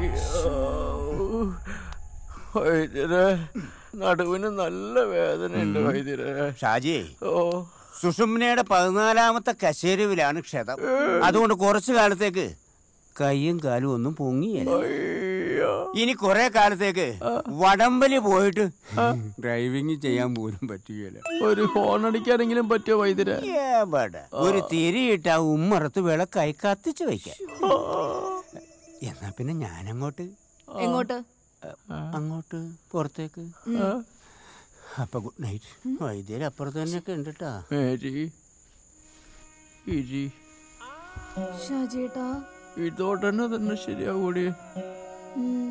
വൈദ്യരെ നടുവിന് നല്ല വേദനയുണ്ട് വൈദ്യരെ ഷാജി ഓ സുഷുമ്നയുടെ പതിനാലാമത്തെ കശേരുവിലാണ് ക്ഷതം അതുകൊണ്ട് കുറച്ചു കാലത്തേക്ക് കൈയും കാലും ഒന്നും പൊങ്ങിയല്ല അയ്യോ. ഇനി കുറെ കാലത്തേക്ക് വടംവലി പോയിട്ട് ഡ്രൈവിംഗ് ചെയ്യാൻ പോലും പറ്റുകയില്ല ഒരു ഹോൺ അടിക്കാനെങ്കിലും പറ്റിയോ വൈദ്യരെ എവിടെ ഒരു തിരിയിട്ട് ആ ഉമ്മറത്ത് വിളക്കായി കത്തിച്ചു വയ്ക്കാം എന്നാ പിന്നെ ഞാനങ്ങോട്ട് എങ്ങോട്ട് അങ്ങോട്ട് പുറത്തേക്ക് അപ്പൊ ഗുഡ് നൈറ്റ് വൈദ്യര് അപ്പുറത്ത് തന്നെയൊക്കെ ഉണ്ട് കേട്ടാ മേരി ഇരി ഷാജിയേട്ടാ ഇതോടനെ തന്നെ ശരിയാകൂടി ഉം.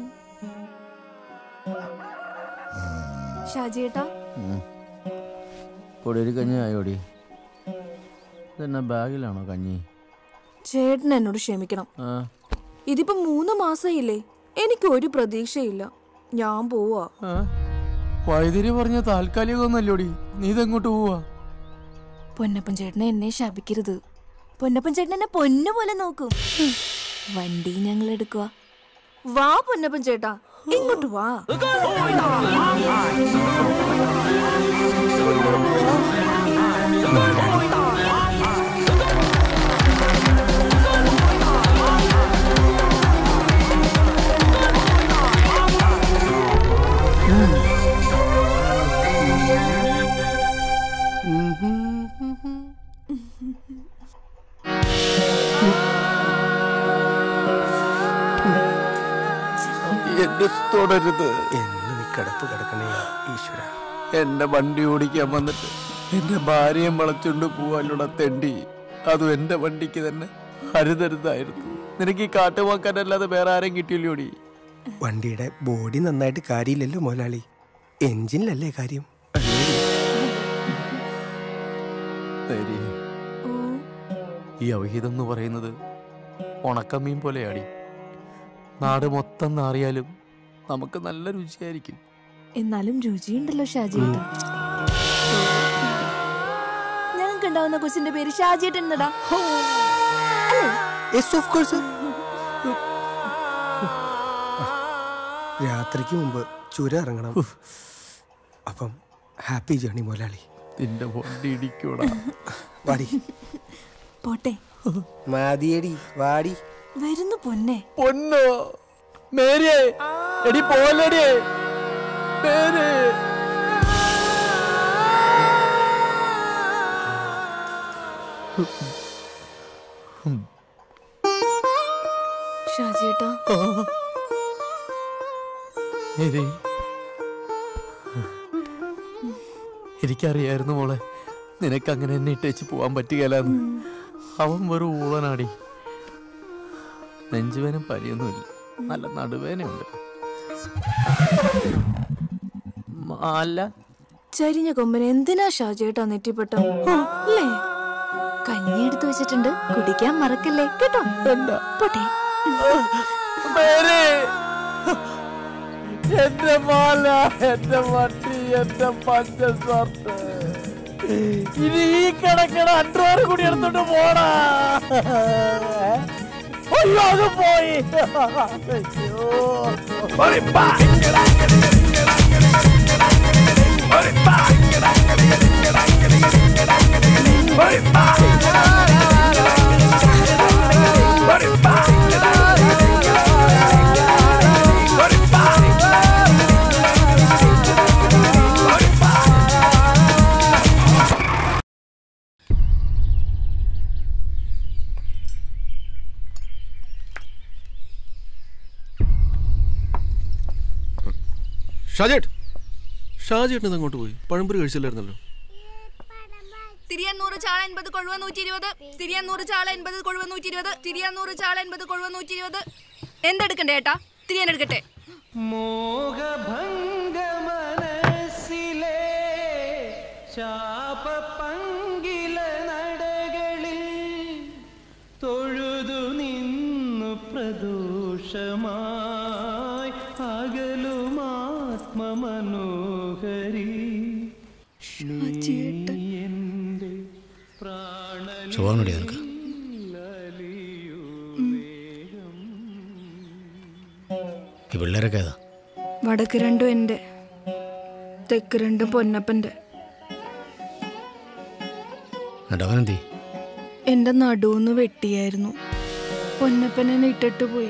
ഷാജിയേട്ടാ പൊടിയൊരു കഞ്ഞി ആയോടി ഇതെന്നാ ബാഗിലാണോ കഞ്ഞി ചേട്ടൻ എന്നോട് ക്ഷമിക്കണം ആ ഇതിപ്പോ മൂന്ന് മാസമായില്ലേ എനിക്ക് ഒരു പ്രതീക്ഷയില്ല ഞാൻ പോവാ ആ? വൈദ്യര് പറഞ്ഞ താൽക്കാലികമൊന്നല്ലോടി നീ ഇതെങ്ങോട്ട് പോവാ പൊന്നപ്പൻ ചേട്ടനെ എന്നെ ശപിക്കരുത് പൊന്നപ്പൻ ചേട്ടൻ എന്നെ പൊന്നു പോലെ നോക്കും വണ്ടി ഞങ്ങൾ എടുക്കുക വാ പൊന്നപ്പൻ ചേട്ടാ ഇങ്ങോട്ട് വാ എന്നെ തുടരുത് എന്നും ഈ കിടപ്പ് കിടക്കണേ ഈശ്വര എന്റെ വണ്ടി ഓടിക്കാൻ വന്നിട്ട് എന്റെ ഭാര്യയെ വളച്ചുകൊണ്ട് പോവാനുള്ള തെണ്ടി അതും എന്റെ വണ്ടിക്ക് തന്നെ അരുതരുതായിരുന്നു നിനക്ക് ഈ കാട്ടുമാക്കാനല്ലാതെ വേറെ ആരും കിട്ടിയില്ലോടി വണ്ടിയുടെ ബോഡി നന്നായിട്ട് കാര്യമില്ലല്ലോ മുതലാളി എഞ്ചിനിലല്ലേ കാര്യം നേരി ഈ അവഹിതം എന്ന് പറയുന്നത് ഉണക്കമീൻ പോലെയാടി നാട് മൊത്തം നാറിയാലും നമുക്ക് നല്ല രുചിയായിരിക്കും എന്നാലും രുചിയുണ്ടല്ലോ ഷാജിയേട്ടാ ഞങ്ങൾക്ക് ഉണ്ടാവുന്ന കൊച്ചിന്റെ പേര് ഷാജിയേട്ടൻ എന്നടാ യെസ് ഓഫ് കോഴ്സ് രാത്രിക്ക് മുമ്പ് ചുരം ഇറങ്ങണം അപ്പം ഹാപ്പി ജേണി മുതലാളി നിന്റെ വണ്ടി ഇടിക്കൂടാ വാടി പോട്ടെ മാതിയടി വാടി വരുന്നു പൊന്നെ പൊന്നോ മേരിയെ എടി പോലടി മേരി ഷാജിയേട്ടാ മേരി എനിക്കറിയായിരുന്നു മോളെ നിനക്ക് അങ്ങനെ എന്നെ ഇട്ടേച്ച് പോവാൻ പറ്റുകയില്ലെന്ന് അവൻ വെറും ഊളനാടി നെഞ്ചുവേനും പനിയൊന്നുമില്ല നല്ല നടുവേനുണ്ട് അല്ല ചരിഞ്ഞ കൊമ്പന് എന്തിനാ ഷാജിയേട്ടാ നെറ്റിപ്പെട്ട അല്ലേ കഞ്ഞി എടുത്തു വെച്ചിട്ടുണ്ട് കുടിക്കാൻ മറക്കല്ലേ കേട്ടോ പോട്ടെ മേരി എന്റെ മാല എന്റെ വട്ടി എന്റെ പഞ്ച ഷർട്ട് ഇനി ഈ കിടക്കണ അണ്ടർ കൂടി എടുത്തോണ്ട് പോടാ അയ്യോ അത് പോയി ഷാജേട്ട് ഷാജേട്ടൻ അങ്ങോട്ട് പോയി പഴംപൊരി കഴിച്ചില്ലായിരുന്നല്ലോ തിരിയന്നൂറ് ചാള എൺപത് കൊഴുവ നൂറ്റി ഇരുപത് തിരിയന്നൂറ് ചാള എൺപത് കൊഴുവ നൂറ്റി ഇരുപത് തിരിയന്നൂറ് ചാള എൺപത് കൊഴുവ നൂറ്റി ഇരുപത് എന്തെടുക്കണ്ടേ ഏട്ടാ തിരിയാൻ എടുക്കട്ടെ മോഹഭംഗ മനസ്സിലെ ശാപപങ്കില നടകളിൽ തൊഴുതു നിന്നു പ്രദോഷമായി അകലുമാത്മമനോഹരി എന്റെ സുഖമാണോടി നിനക്ക് പ്രാണലിയൂ വേഗം ഈ പിള്ളേരൊക്കെ ഏതാ വടക്ക് രണ്ടും എൻ്റെ തെക്ക് രണ്ടും പൊന്നപ്പൻ്റെ എന്നിട്ട് അവനെന്തി എൻ്റെ നടുവൊന്ന് വെട്ടിയായിരുന്നു പൊന്നപ്പൻ എന്നെ ഇട്ടിട്ട് പോയി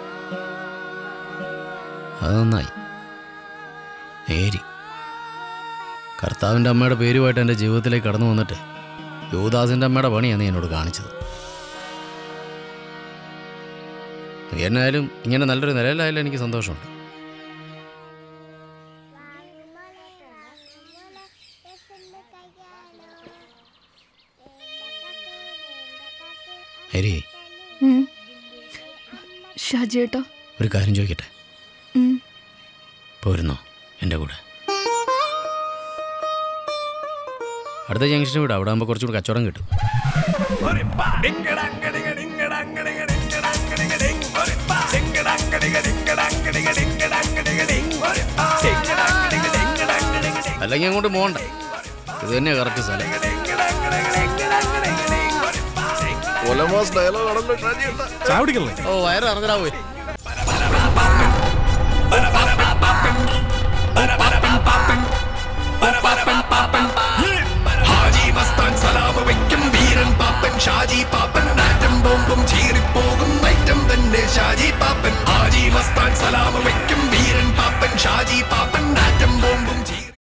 അത് നന്നായി നേരി കർത്താവിൻ്റെ അമ്മയുടെ പേരുമായിട്ട് എൻ്റെ ജീവിതത്തിലേക്ക് കടന്നു വന്നിട്ട് യുവദാസിൻ്റെ അമ്മയുടെ പണിയാണ് നീ എന്നോട് കാണിച്ചത് നീ എന്നായാലും ഇങ്ങനെ നല്ലൊരു നിലയിലായാലും എനിക്ക് സന്തോഷമുണ്ട് ഹരി ഉം. ഷാജിയേട്ടാ ഒരു കാര്യം ചോദിക്കട്ടെ ഉം. പോരുന്നോ എൻ്റെ കൂടെ അടുത്ത ജംഗ്ഷന് വിടാം അവിടെ ആകുമ്പോൾ കുറച്ചുകൂടി കച്ചവടം കിട്ടും അല്ലെങ്കിൽ അങ്ങോട്ട് പോകണ്ട ഇത് തന്നെ കറക്റ്റ് സ്ഥലം കൊലമാസ് ഡയലോഗ് ആണല്ലോ ഷാജിയേട്ടാ ചാവടിക്കല്ലേ ഓ വയറ് ഇറങ്ങടാ പോയി ഹാജി മസ്താൻ സലാമ വയ്ക്കും വീരൻ പാപ്പൻ ഷാജി പാപ്പൻ ആറ്റം ബോംബും ചീറിപ്പോകും ഐറ്റം തന്നെ ഷാജി പാപ്പൻ ഹാജി മസ്താൻ സലാമ വയ്ക്കും വീരൻ പാപ്പൻ ഷാജി പാപ്പൻ ആറ്റം ബോംബും ചീറി